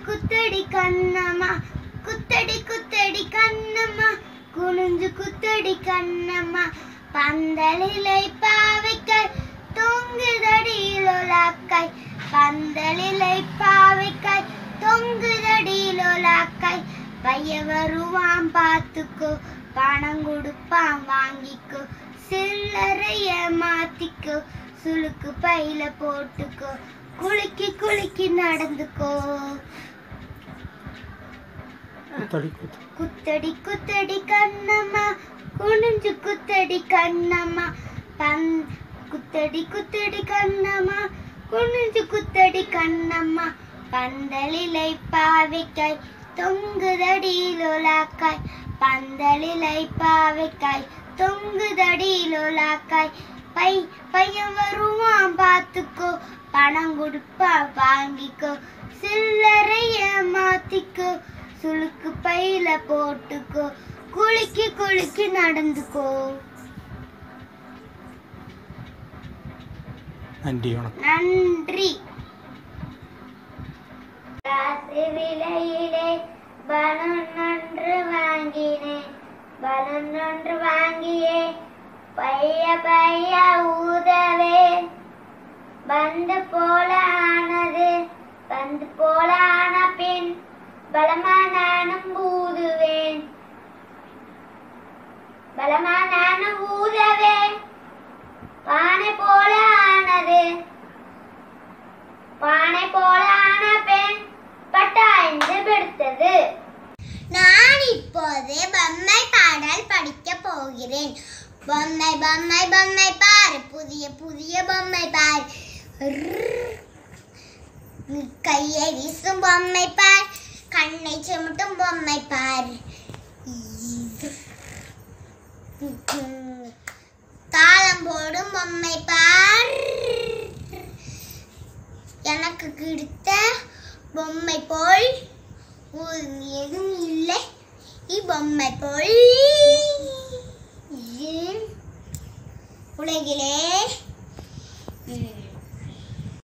குத்தடி கண்ணம்மா குத்தடி குத்தடி கண்ணம்மா குனிஞ்சு குத்தடி கண்ணம்மா பந்தலிலை பாவைக்காய் தொங்குதடி லோலாக்காய் பந்தலிலை பாவைக்காய் தொங்குதடி லோலாக்காய் பைய வருவான் பார்த்துக்கோ பணம் கொடுப்பான் வாங்கிக்கோ சில்லறைய மாத்திக்கோ சுளுக்கு பையில போட்டுக்கோ குலுக்கி குலுக்கி நடந்துக்கோ குத்தடி குத்து குத்தடி குத்தடி கண்ணம்மா குனிஞ்சு குத்தடி கண்ணம்மா பன் குத்தடி குத்தடி கண்ணம்மா குனிஞ்சு குத்தடி கண்ணம்மா பந்தலிலை பாவைக்காய் தொங்குதடி லோலாக்காய் பந்தலிலை பாவைக்காய் தொங்குதடி லோலாக்காய் பை பையன் வருவான் பார்த்துக்கோ பணம் கொடுப்பா வாங்கிக்கோ சில்லறைய மாத்திக்கோ சுளுக்கு பையில போட்டுக்கோ குலுக்கி குலுக்கி நடந்துக்கோ நன்றி வணக்கம் நன்றி காசு விலையிலே பலன் ஒன்று வாங்கினேன் பலன் ஒன்று வாங்கியே பைய பைய ஊதவே பந்து போல ஆனது பந்து போல ஆன பின் பலமா நானும் ஊதுவேன் பலமா நானும் ஊதவே பானை போல ஆனது பானை போல ஆன பெண் பட்டாய்ந்து பிடித்தது நான் இப்போது பொம்மை பாடல் படிக்க போகிறேன் பொம்மை பொம்மை பொம்மை பார் புதிய புதிய பொம்மை பார் ர்ர். கையை வீசும் பொம்மை பார் கண்ணை சிமிட்டும் பொம்மை பார் தாளம் போடும் பொம்மை பார் எனக்கு கிடைத்த பொம்மை போல் ஒரு எதுவும் இல்லை இப்பொம்மை போல் ஏன் உலகிலே ம்,